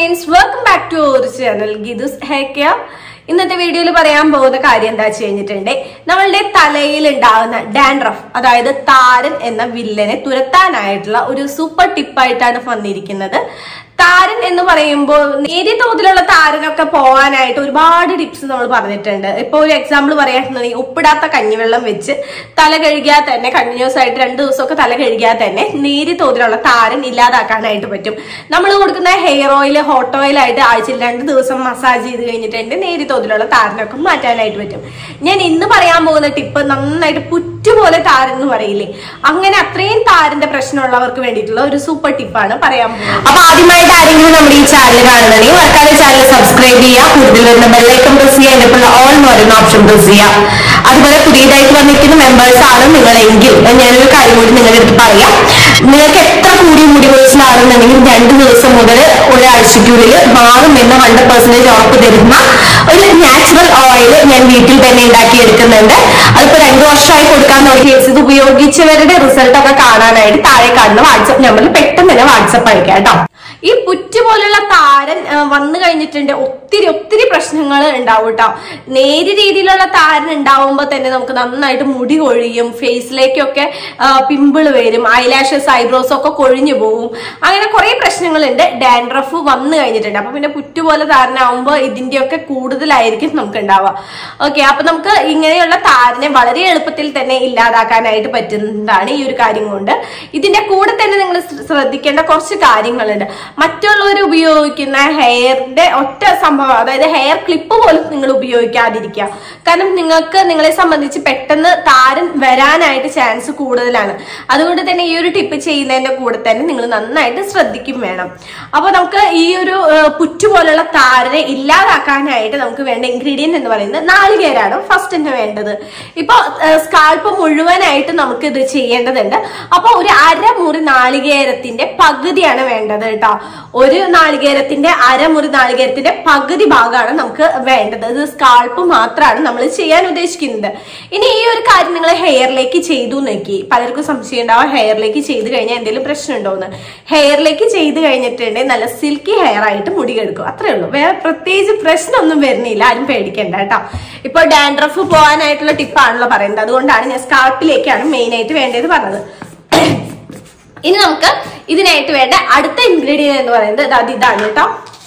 friends welcome back to our channel ഗിദുസ് hair care ഇന്നത്തെ വീഡിയോയിൽ പറയാൻ പോകുന്ന കാര്യം എന്താ വെച്ച് കഴിഞ്ഞിട്ടുണ്ടെ നമ്മളുടെ തലയിൽ ഉണ്ടാകുന്ന ഡാൻഡ്രഫ് അതായത് താരൻ എന്ന വില്ലനെ തുരത്താനായിട്ടുള്ള ഒരു സൂപ്പർ ടിപ്പായിട്ടാണ് വന്നിരിക്കുന്നത് താരൻ എന്ന് പറയുമ്പോൾ നേരിയ തോതിലുള്ള താരനൊക്കെ പോകാനായിട്ട് ഒരുപാട് ടിപ്സ് നമ്മൾ പറഞ്ഞിട്ടുണ്ട് ഇപ്പൊ ഒരു എക്സാമ്പിൾ പറയുകയാണെന്നുണ്ടെങ്കിൽ ഉപ്പിടാത്ത കഞ്ഞിവെള്ളം വെച്ച് തല കഴുകിയാൽ തന്നെ കണ്ടിന്യൂസ് ആയിട്ട് രണ്ട് ദിവസമൊക്കെ തല കഴുകിയാൽ തന്നെ നേരിയ തോതിലുള്ള താരൻ ഇല്ലാതാക്കാനായിട്ട് പറ്റും നമ്മൾ കൊടുക്കുന്ന ഹെയർ ഓയിൽ ഹോട്ട് ഓയിൽ ആയിട്ട് ആഴ്ചയിൽ രണ്ട് ദിവസം മസാജ് ചെയ്ത് കഴിഞ്ഞിട്ടുണ്ട് നേരിയ തോതിലുള്ള താരനൊക്കെ മാറ്റാനായിട്ട് പറ്റും ഞാൻ ഇന്ന് പറയാൻ പോകുന്ന ടിപ്പ് നന്നായിട്ട് പുറ്റുപോലെ താരൻ എന്ന് പറയില്ലേ അങ്ങനെ അത്രയും താരന്റെ പ്രശ്നമുള്ളവർക്ക് വേണ്ടിയിട്ടുള്ള ഒരു സൂപ്പർ ടിപ്പാണ് പറയാൻ പോകുന്നത് അപ്പൊ ആദ്യമായിട്ട് ആരെങ്കിലും നമ്മുടെ ഈ ചാനൽ കാണുന്നുണ്ടെങ്കിൽ മറക്കാതെ ചാനൽ സബ്സ്ക്രൈബ് ചെയ്യുക കൂടുതൽ വരുന്ന ബെല്ലൈക്കൺ പ്രസ് ചെയ്യുക എന്നിട്ടുള്ള ഓൾ എന്ന് പറയുന്ന ഓപ്ഷൻ പ്രസ് ചെയ്യുക അതുപോലെ പുതിയതായിട്ട് വന്നിരിക്കുന്ന മെമ്പേഴ്സ് ആണ് നിങ്ങളെങ്കിൽ ഞാനൊരു കാര്യം കൂടി നിങ്ങളുടെ അടുത്ത് പറയാം നിങ്ങൾക്ക് എത്ര കൂടി മുടി കൊഴിച്ചിലാണെന്നുണ്ടെങ്കിൽ രണ്ട് ദിവസം മുതൽ ഒരാഴ്ചയ്ക്കുള്ളിൽ മാറും എന്ന് ഹൺഡ്രഡ് പെർസെന്റേജ് ഉറപ്പ് തരുന്ന ഒരു നാച്ചുറൽ ഓയിൽ ഞാൻ വീട്ടിൽ തന്നെ ഉണ്ടാക്കി എടുക്കുന്നുണ്ട് അതിപ്പോ രണ്ടു വർഷമായി കൊടുക്കാൻ തുടങ്ങി ഇത് ഉപയോഗിച്ചവരുടെ റിസൾട്ട് ഒക്കെ കാണാനായിട്ട് താഴെ കാണുന്ന വാട്സപ്പ് നമ്പറിൽ പെട്ടെന്ന് തന്നെ വാട്സപ്പ് അയക്കാം കേട്ടോ ഈ പുറ്റ് പോലുള്ള താരൻ ആ, വന്നു കഴിഞ്ഞിട്ടുണ്ട് ഒത്തിരി ഒത്തിരി പ്രശ്നങ്ങൾ ഉണ്ടാവും കേട്ടോ നേരിയ രീതിയിലുള്ള താരൻ ഉണ്ടാവുമ്പോൾ തന്നെ നമുക്ക് നന്നായിട്ട് മുടി കൊഴിയും ഫേസിലേക്കൊക്കെ പിമ്പിൾ വരും ഐലാഷസ് ഐബ്രോസ് ഒക്കെ കൊഴിഞ്ഞു പോകും അങ്ങനെ കുറെ പ്രശ്നങ്ങളുണ്ട് ഡാൻഡ്രഫ് വന്നു കഴിഞ്ഞിട്ടുണ്ട് അപ്പൊ പിന്നെ പുറ്റ് പോലെ താരനാവുമ്പോൾ ഇതിന്റെയൊക്കെ കൂടുതലായിരിക്കും നമുക്ക് ഉണ്ടാവുക ഓക്കെ അപ്പൊ നമുക്ക് ഇങ്ങനെയുള്ള താരനെ വളരെ എളുപ്പത്തിൽ തന്നെ ഇല്ലാതാക്കാനായിട്ട് പറ്റുന്നതാണ് ഈ ഒരു കാര്യം കൊണ്ട് ഇതിന്റെ കൂടെ തന്നെ നിങ്ങൾ ശ്രദ്ധിക്കേണ്ട കുറച്ച് കാര്യങ്ങളുണ്ട് മറ്റുള്ളവർ ഉപയോഗിക്കുന്ന ഹെയറിന്റെ ഒറ്റ സംഭവം അതായത് ഹെയർ ക്ലിപ്പ് പോലും നിങ്ങൾ ഉപയോഗിക്കാതിരിക്കുക കാരണം നിങ്ങൾക്ക് നിങ്ങളെ സംബന്ധിച്ച് പെട്ടെന്ന് താരൻ വരാനായിട്ട് ചാൻസ് കൂടുതലാണ് അതുകൊണ്ട് തന്നെ ഈ ഒരു ടിപ്പ് ചെയ്യുന്നതിന്റെ കൂടെ തന്നെ നിങ്ങൾ നന്നായിട്ട് ശ്രദ്ധിക്കും വേണം അപ്പൊ നമുക്ക് ഈ ഒരു ഏഹ്, പുറ്റു പോലുള്ള താരനെ ഇല്ലാതാക്കാനായിട്ട് നമുക്ക് വേണ്ട ഇൻഗ്രീഡിയന്റ് എന്ന് പറയുന്നത് നാളികേരാണ് ഫസ്റ്റ് തന്നെ വേണ്ടത് ഇപ്പൊ സ്കാൾപ്പ് മുഴുവനായിട്ട് നമുക്ക് ഇത് ചെയ്യേണ്ടതുണ്ട് അപ്പൊ ഒരു അരമുറി നാളികേരത്തിന്റെ പകുതിയാണ് വേണ്ടത് കേട്ടോ ഒരു നാളികേരത്തിന്റെ അരമുറി നാളികേരത്തിന്റെ പകുതി ഭാഗമാണ് നമുക്ക് വേണ്ടത് ഇത് സ്കാൾപ്പ് മാത്രമാണ് നമ്മൾ ചെയ്യാൻ ഉദ്ദേശിക്കുന്നത് ഇനി ഈ ഒരു കാര്യം നിങ്ങൾ ഹെയറിലേക്ക് ചെയ്തു നോക്കി പലർക്കും സംശയം ഉണ്ടാവും ഹെയറിലേക്ക് ചെയ്ത് കഴിഞ്ഞാൽ എന്തെങ്കിലും പ്രശ്നം ഉണ്ടോന്ന് ഹെയറിലേക്ക് ചെയ്ത് കഴിഞ്ഞിട്ടുണ്ടെങ്കിൽ നല്ല സിൽക്കി ഹെയർ ആയിട്ട് മുടി കെടുക്കും അത്രേ ഉള്ളൂ വേറെ പ്രത്യേകിച്ച് പ്രശ്നമൊന്നും വരുന്നില്ല ആരും പേടിക്കണ്ട കേട്ടോ ഇപ്പൊ ഡാൻഡ്രഫ് പോകാനായിട്ടുള്ള ടിപ്പാണല്ലോ പറയുന്നത് അതുകൊണ്ടാണ് ഞാൻ സ്കാൾപ്പിലേക്കാണ് മെയിൻ ആയിട്ട് വേണ്ടത് പറഞ്ഞത് ഇനി നമുക്ക് ഇതിനായിട്ട് വേണ്ട അടുത്ത ഇൻഗ്രീഡിയന്റ് എന്ന് പറയുന്നത് ദാ ഇത് ഇതാണ് കേട്ടോ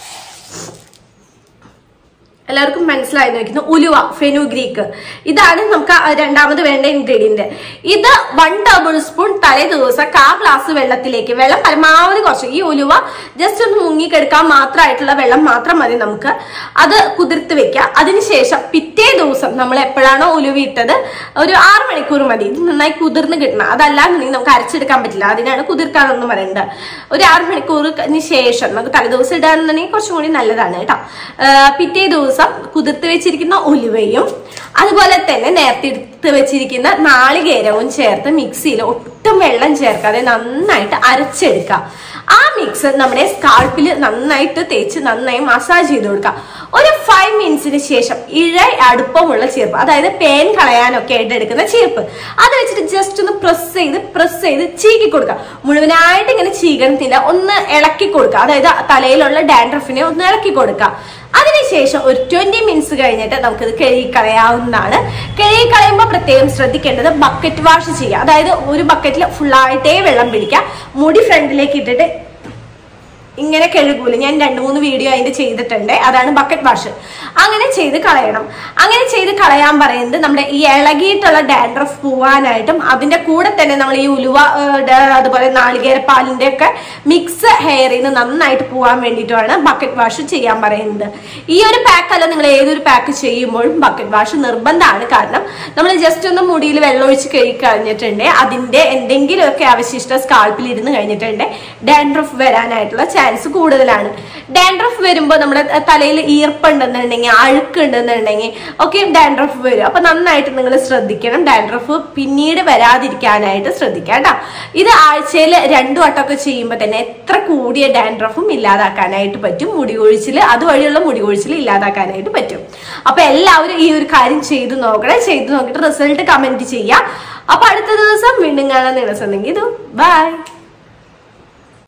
എല്ലാവർക്കും മനസ്സിലായി നോക്കുന്നു ഉലുവ ഫെനുഗ്രീക്ക് ഇതാണ് നമുക്ക് ആ രണ്ടാമത് വേണ്ട ഇൻഗ്രീഡിയന്റ് ഇത് വൺ ടേബിൾ സ്പൂൺ തലേ ദിവസം കാ ഗ്ലാസ് വെള്ളത്തിലേക്ക് വെള്ളം പരമാവധി കുറച്ച് ഈ ഉലുവ ജസ്റ്റ് ഒന്ന് മുങ്ങിക്കെടുക്കാൻ മാത്രമായിട്ടുള്ള വെള്ളം മാത്രം മതി നമുക്ക് അത് കുതിർത്ത് വെക്കുക അതിനുശേഷം പിറ്റേ ദിവസം നമ്മൾ എപ്പോഴാണോ ഉലുവ ഇട്ടത് ഒരു ആറ് മണിക്കൂർ മതി ഇത് നന്നായി കുതിർന്ന് കിട്ടണം അതല്ലാന്നുണ്ടെങ്കിൽ നമുക്ക് അരച്ചെടുക്കാൻ പറ്റില്ല അതിനാണ് കുതിർക്കാണെന്ന് പറയുന്നത് ഒരു ആറ് മണിക്കൂറിന് ശേഷം നമുക്ക് തലേദിവസം ഇടാന്നുണ്ടെങ്കിൽ കുറച്ചും കൂടി നല്ലതാണ് കേട്ടോ ആ, പിറ്റേ ദിവസം കുതിർത്ത് വെച്ചിരിക്കുന്ന ഉലുവയും അതുപോലെ തന്നെ നേരത്തെ എടുത്ത് വെച്ചിരിക്കുന്ന നാളികേരവും ചേർത്ത് മിക്സിയിൽ ഒട്ടും വെള്ളം ചേർക്കാതെ നന്നായിട്ട് അരച്ചെടുക്കുക ആ മിക്സ് നമ്മുടെ സ്കാൾപ്പിൽ നന്നായിട്ട് തേച്ച് നന്നായി മസാജ് ചെയ്ത് കൊടുക്കുക ഒരു ഫൈവ് മിനിറ്റ്സിന് ശേഷം ഇഴ അടുപ്പമുള്ള ചീർപ്പ് അതായത് പേൻ കളയാനൊക്കെ ആയിട്ട് എടുക്കുന്ന ചീർപ്പ് അത് വെച്ചിട്ട് ജസ്റ്റ് ഒന്ന് പ്രസ് ചെയ്ത് പ്രസ് ചെയ്ത് ചീക്കി കൊടുക്കുക മുഴുവനായിട്ട് ഇങ്ങനെ ചീകണത്തില്ല ഒന്ന് ഇളക്കി കൊടുക്കുക അതായത് തലയിലുള്ള ഡാൻഡ്രഫിനെ ഒന്ന് ഇളക്കി കൊടുക്കുക അതിനുശേഷം ഒരു ട്വന്റി മിനിറ്റ്സ് കഴിഞ്ഞിട്ട് നമുക്കിത് കഴുകി കളയാവുന്നതാണ് കഴുകി കളയുമ്പോൾ പ്രത്യേകം ശ്രദ്ധിക്കേണ്ടത് ബക്കറ്റ് വാഷ് ചെയ്യുക അതായത് ഒരു ബക്കറ്റിൽ ഫുള്ളായിട്ടേ വെള്ളം പിടിക്കുക മുടി ഫ്രണ്ടിലേക്ക് ഇട്ടിട്ട് ഇങ്ങനെ കഴുകൂല ഞാൻ രണ്ട് മൂന്ന് വീഡിയോ അതിന്റെ ചെയ്തിട്ടുണ്ട് അതാണ് ബക്കറ്റ് വാഷ് അങ്ങനെ ചെയ്ത് കളയണം അങ്ങനെ ചെയ്ത് കളയാൻ പറയുന്നത് നമ്മുടെ ഈ ഇളകിയിട്ടുള്ള ഡാൻഡ്രഫ് പോവാനായിട്ടും അതിന്റെ കൂടെ തന്നെ നമ്മൾ ഈ ഉലുവ ഏഹ്, ഡ- അതുപോലെ നാളികേരപ്പാലിന്റെ ഒക്കെ മിക്സ് ഹെയറിൽ നിന്ന് നന്നായിട്ട് പോവാൻ വേണ്ടിയിട്ടുമാണ് ബക്കറ്റ് വാഷ് ചെയ്യാൻ പറയുന്നത് ഈ ഒരു പാക്ക് അല്ല നിങ്ങൾ ഏതൊരു പാക്ക് ചെയ്യുമ്പോഴും ബക്കറ്റ് വാഷ് നിർബന്ധമാണ് കാരണം നമ്മൾ ജസ്റ്റ് ഒന്ന് മുടിയിൽ വെള്ളം ഒഴിച്ച് കഴുകി കഴിഞ്ഞിട്ടുണ്ട് അതിന്റെ എന്തെങ്കിലുമൊക്കെ അവശിഷ്ട സ്കാൾപ്പിൽ ഇരുന്ന് കഴിഞ്ഞിട്ടുണ്ട് ഡാൻഡ്രഫ് വരാനായിട്ടുള്ള ചാൻസ് കൂടുതലാണ് ഡാൻഡ്രഫ് വരുമ്പോൾ നമ്മുടെ തലയിൽ ഈർപ്പുണ്ടെന്നുണ്ടെങ്കിൽ അഴുക്കുണ്ടെന്നുണ്ടെങ്കിൽ ഒക്കെ ഡാൻഡ്രഫ് വരും അപ്പൊ നന്നായിട്ട് നിങ്ങൾ ശ്രദ്ധിക്കണം ഡാൻഡ്രഫ് പിന്നീട് വരാതിരിക്കാനായിട്ട് ശ്രദ്ധിക്കാം കേട്ടോ ഇത് ആഴ്ചയിൽ രണ്ടു വട്ടമൊക്കെ ചെയ്യുമ്പോൾ തന്നെ എത്ര കൂടിയ ഡാൻഡ്രഫും ഇല്ലാതാക്കാനായിട്ട് പറ്റും മുടി കൊഴിച്ചിൽ അതുവഴിയുള്ള മുടി കൊഴിച്ചിൽ ഇല്ലാതാക്കാനായിട്ട് പറ്റും അപ്പൊ എല്ലാവരും ഈ ഒരു കാര്യം ചെയ്തു നോക്കണം ചെയ്തു നോക്കിയിട്ട് റിസൾട്ട് കമന്റ് ചെയ്യാം അപ്പൊ അടുത്ത ദിവസം വീണ്ടും കാണാൻ ദിവസം ഉണ്ടെങ്കിൽ ഇത് ബൈ